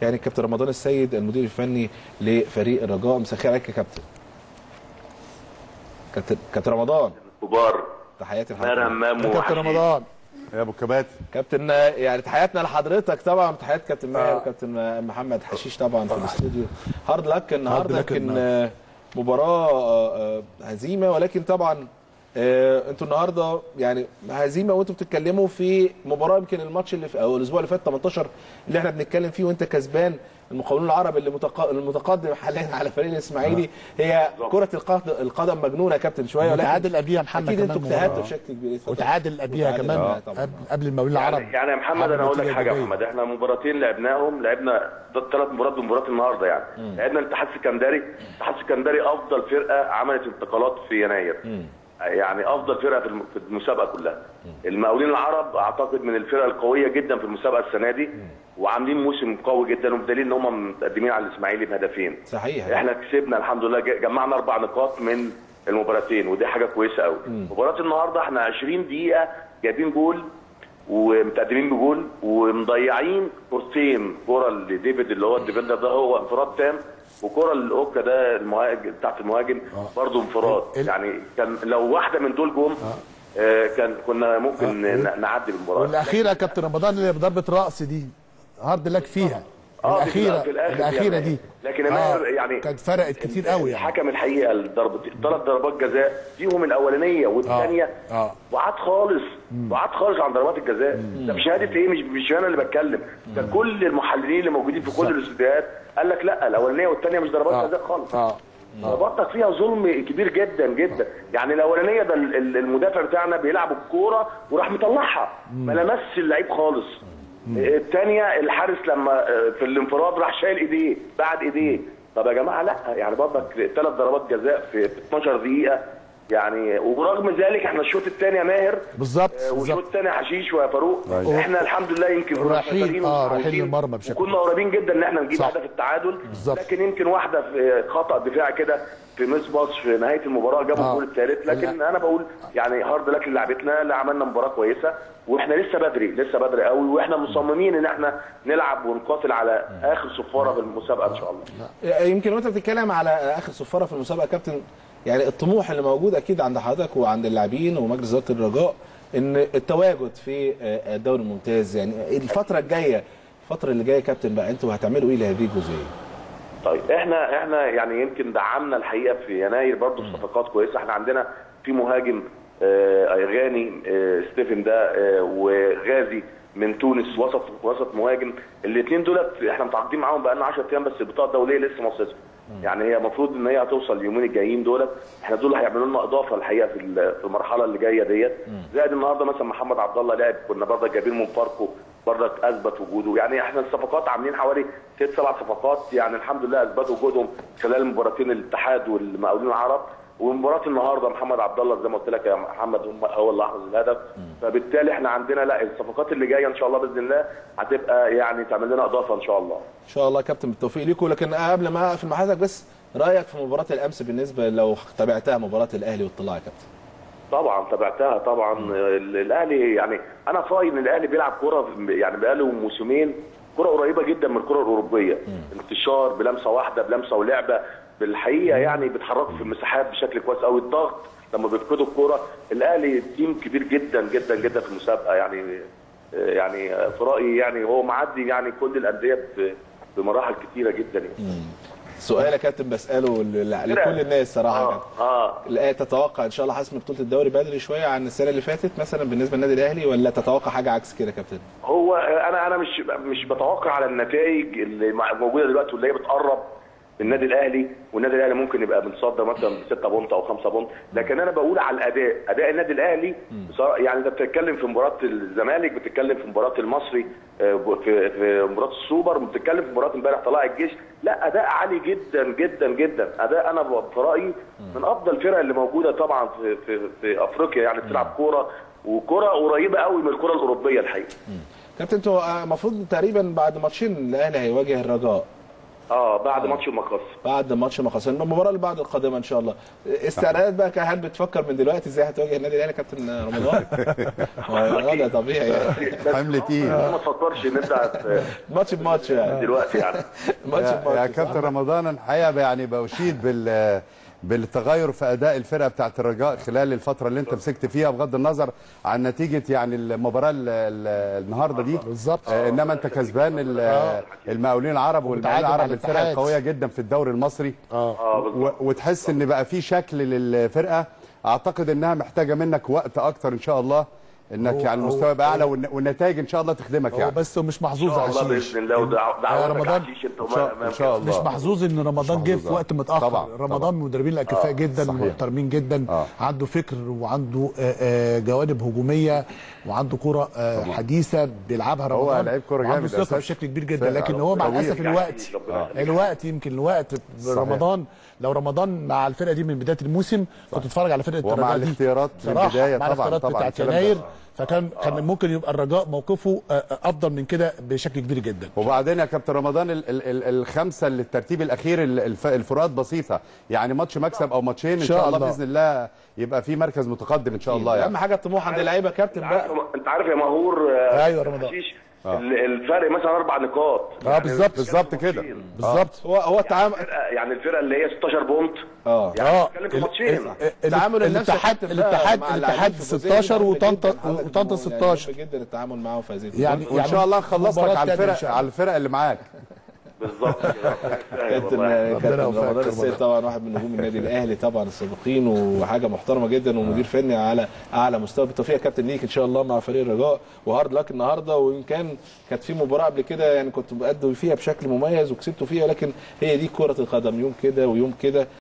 يعني كابتن رمضان السيد المدير الفني لفريق الرجاء مساء الخير عليك يا كابتن كابتن كابتن رمضان كبار تحياتي ماهر لحضرتك همام يا كابتن وحشيش. رمضان يا ابو كباتن كابتن يعني تحياتنا لحضرتك طبعا تحيات كابتن ماهر وكابتن محمد حشيش طبعا في الاستوديو هارد لك النهارده لك لكن النهاردة. آه، مباراه آه، آه، هزيمه ولكن طبعا آه، انتوا النهارده يعني هزيمه وانتوا بتتكلموا في مباراه يمكن الماتش اللي في او الاسبوع اللي فات 18 اللي احنا بنتكلم فيه وانت كسبان المقاولون العرب اللي متق- المتقدم حاليا على فريق الاسماعيلي هي كره القدم القدم مجنونه يا كابتن شويه ولكن وتعادل قبلها محمد اكيد انتوا كمان اجتهدتوا مباراة. بشكل كبير اتفضل. وتعادل قبلها وتعادل كمان معاه طبعاً. قبل قبل المقاولين العرب يعني, يعني يا محمد انا اقول لك حاجه يا محمد احنا مباراتين لعبناهم لعبنا ثلاث مباريات ومباراه النهارده يعني لعبنا الاتحاد السكندري الاتحاد السكندري افضل فرقه عملت انتقالات في يناير يعني افضل فرقه في الم- في المسابقه كلها المقاولين العرب اعتقد من الفرق القويه جدا في المسابقه السنه دي وعاملين موسم قوي جدا وبدليل ان هم متقدمين على الاسماعيلي بهدفين صحيح احنا كسبنا الحمد لله ج- جمعنا اربع نقاط من المباراتين ودي حاجه كويسه قوي مباراه النهارده احنا 20 دقيقه جايبين جول ومتقدمين بجول ومضيعين كورتين كره لديفيد اللي هو الديفندر ده هو انفراد تام وكره للاوكا ده المهاجم بتاعت المهاجم برضه انفراد ال- يعني كان لو واحده من دول جم آه كان كنا ممكن ن- نعدي بالمباراه والاخيره يا كابتن رمضان اللي بضربه راس دي هارد لك فيها اه دي في الاخيره في الآخر الاخيره دي دي لكن آه يعني كانت فرقت كتير قوي يعني الحكم الحقيقه الضربه ثلاث ضربات جزاء فيهم الاولانيه والثانيه آه. وعاد خالص وعاد خالص عن ضربات الجزاء ده بشهاده ايه مش مش انا اللي بتكلم ده كل المحللين اللي موجودين في كل الاستوديوهات قال لك لا الاولانيه والثانيه مش ضربات آه. جزاء خالص اه ضرباتك فيها ظلم كبير جدا جدا يعني الاولانيه ده ال- ال- المدافع بتاعنا بيلعب الكوره وراح مطلعها ما لمسش اللعيب خالص الثانيه الحارس لما آه، في الانفراد راح شايل ايديه بعد ايديه طب يا جماعه لا يعني برضك ثلاث ضربات جزاء في في 12 دقيقه يعني ورغم ذلك احنا الشوط الثاني يا ماهر بالظبط آه، والشوط بالظبط الثاني حشيش ويا فاروق أيوة. احنا الحمد لله يمكن كنا رايحين- مسيطرين آه، رايحين ومتعودين للمرمى بشكل وكنا قريبين جدا ان احنا نجيب صح. هدف التعادل بالظبط. لكن يمكن واحده في خطا دفاع كده في ميس باص في نهايه المباراه جابوا آه. الجول الثالث لكن انا بقول يعني هارد لك لعبتنا اللي عملنا مباراه كويسه واحنا لسه بدري لسه بدري قوي واحنا مصممين ان احنا نلعب ونقاتل على اخر صفاره في المسابقه ان شاء الله يمكن وانت بتتكلم على اخر صفاره في المسابقه يا كابتن يعني الطموح اللي موجود اكيد عند حضرتك وعند اللاعبين ومجلس اداره الرجاء ان التواجد في آه، الدوري الممتاز يعني الفتره الجايه الفتره اللي جايه يا كابتن بقى انتوا هتعملوا ايه لهذه الجزئيه؟ طيب احنا احنا يعني يمكن دعمنا الحقيقه في يناير برضه بصفقات كويسه احنا عندنا في مهاجم آه غاني آه ستيفن ده آه وغازي من تونس وسط وسط مهاجم الاثنين دولت احنا متعاقدين معاهم بقالنا 10 ايام بس البطاقه الدوليه لسه ما وصلتش يعني هي المفروض ان هي هتوصل اليومين الجايين دولت احنا دول هيعملوا لنا اضافه الحقيقه في ال- في المرحله اللي جايه ديت زائد النهارده مثلا محمد عبد الله لاعب كنا برضه جايبين من فاركو برضك اثبت وجوده يعني احنا الصفقات عاملين حوالي ست سبع صفقات يعني الحمد لله اثبتوا وجودهم خلال مباراتين الاتحاد والمقاولين العرب ومباراه النهارده محمد عبد الله زي ما قلت لك يا محمد هم- هو اللي احرز الهدف فبالتالي احنا عندنا لا الصفقات اللي جايه ان شاء الله باذن الله هتبقى يعني تعمل لنا اضافه ان شاء الله ان شاء الله يا كابتن بالتوفيق ليكم لكن قبل ما اقفل مع حضرتك بس رايك في مباراه الامس بالنسبه لو تابعتها مباراه الاهلي والطلاع يا كابتن؟ طبعا تابعتها طبعا ال- الاهلي يعني انا في رايي ان الاهلي بيلعب كره يعني بقاله موسمين كره قريبه جدا من الكره الاوروبيه انتشار بلمسه واحده بلمسه ولعبه بالحقيقه يعني بيتحركوا في المساحات بشكل كويس قوي الضغط لما بيفقدوا الكوره الاهلي تيم كبير جدا جدا جدا في المسابقه يعني يعني في رايي يعني هو معدي يعني كل الانديه ب- بمراحل كتيره جدا يعني. سؤال يا كابتن بساله ل- لكل الناس صراحه يا اه كابتن. اه لا تتوقع ان شاء الله حسم بطوله الدوري بدري شويه عن السنه اللي فاتت مثلا بالنسبه للنادي الاهلي ولا تتوقع حاجه عكس كده يا كابتن؟ هو انا انا مش مش بتوقع على النتائج اللي مع- موجوده دلوقتي واللي هي بتقرب من النادي الاهلي والنادي الاهلي ممكن يبقى متصدر مثلا ب 6 بونت او 5 بونت لكن انا بقول على الاداء اداء النادي الاهلي بصراحة يعني انت بتتكلم في مباراه الزمالك بتتكلم في مباراه المصري آه، ب- في في مباراه السوبر بتتكلم في مباراه امبارح طلائع الجيش لا اداء عالي جدا جدا جدا اداء انا ب- في رايي من افضل الفرق اللي موجوده طبعا في في, في افريقيا يعني بتلعب كوره وكره قريبه قوي من الكره الاوروبيه الحقيقه كابتن انتوا آه، المفروض تقريبا بعد ماتشين الاهلي هيواجه الرجاء اه بعد ماتش المقص بعد ماتش مقاصة المباراه اللي بعد القادمه ان شاء الله استعدادات بقى هل بتفكر من دلوقتي ازاي هتواجه النادي الاهلي يا كابتن رمضان؟ هو ده طبيعي يعني بس حمل تقيل. ما تفكرش نبدا في- ماتش بماتش يعني دلوقتي يعني ماتش يا, بماتش يا صح؟ كابتن رمضان الحقيقه يعني بشيد بال بالتغير في اداء الفرقه بتاعت الرجاء خلال الفتره اللي انت مسكت فيها بغض النظر عن نتيجه يعني المباراه ال- ال- النهارده دي بالظبط. آه انما انت كسبان ال- المقاولين العرب والمقاولين ومتعادل مع العرب الفرقه الاتحاد. القويه جدا في الدوري المصري اه بالظبط و- وتحس ان بقى في شكل للفرقه اعتقد انها محتاجه منك وقت اكتر ان شاء الله انك هو- يعني هو- المستوى يبقى اعلى والن- والنتائج ان شاء الله تخدمك هو يعني بس مش محظوظ ان شاء الله عشيش باذن الله ودعواتك رمضان. عشيش انت ان شاء, إن شاء الله مش محظوظ ان رمضان جه في محظوظ، وقت آه. متاخر طبعاً، رمضان طبعاً. من المدربين الاكفاء جدا صحيح. ومحترمين جدا آه. عنده فكر وعنده آه، آه، جوانب هجوميه وعنده كره آه، حديثه بيلعبها هو رمضان لعيب كرة وعنده جامد ثقه أساساً. بشكل كبير جدا فرقة لكن هو مع طويل. الاسف الوقت ربنا يخليك. الوقت يمكن الوقت رمضان لو رمضان مع الفرقه دي من بدايه الموسم كنت تتفرج على فرقه ومع الرجاء دي الاختيارات من بصراحة البداية مع طبعاً، الاختيارات طبعاً بتاعت الكلام ده. يناير فكان كان ممكن يبقى الرجاء موقفه آه، آه، افضل من كده بشكل كبير جدا وبعدين يا كابتن رمضان ال ال ال الخمسه اللي الترتيب الاخير ال- الف الفروقات بسيطه يعني ماتش مكسب او ماتشين ان شاء شاء الله الله. باذن الله يبقى في مركز متقدم ان شاء الله اهم يعني حاجه الطموح عند اللعيبه يا كابتن انت عارف بقى انت عارف يا مهور آه، أيوة رمضان. حشيش، ال- الفرق مثلا اربع نقاط اه بالظبط بالظبط كده بالظبط هو هو التعامل الفرقة- يعني الفرقه اللي هي 16 بونت اه اه بتتكلم في ال- ماتشين. ال- ال- التعامل النفسي يا الاتحاد كابتن بقى الاتحاد مع الاتحاد اللاعبين في الجزئية دي 16 مهم وطنطا جداً. حضرتك وطنطا يعني 16 مهم جدا التعامل معاهم في هذه يعني وان شاء الله نخلص لك مباراة على تانية إن الفرق شاء الله. على الفرق اللي معاك بالظبط كده. كابتن والله. كابتن يوفقك رمضان يا السيد رمضان. طبعا واحد من نجوم النادي الاهلي طبعا السابقين وحاجه محترمه جدا ومدير فني على اعلى مستوى بالتوفيق يا كابتن ليك ان شاء الله مع فريق الرجاء وهارد لك النهارده وان كان كانت في مباراه قبل كده يعني كنت بأدوا فيها بشكل مميز وكسبتوا فيها لكن هي دي كره القدم يوم كده ويوم كده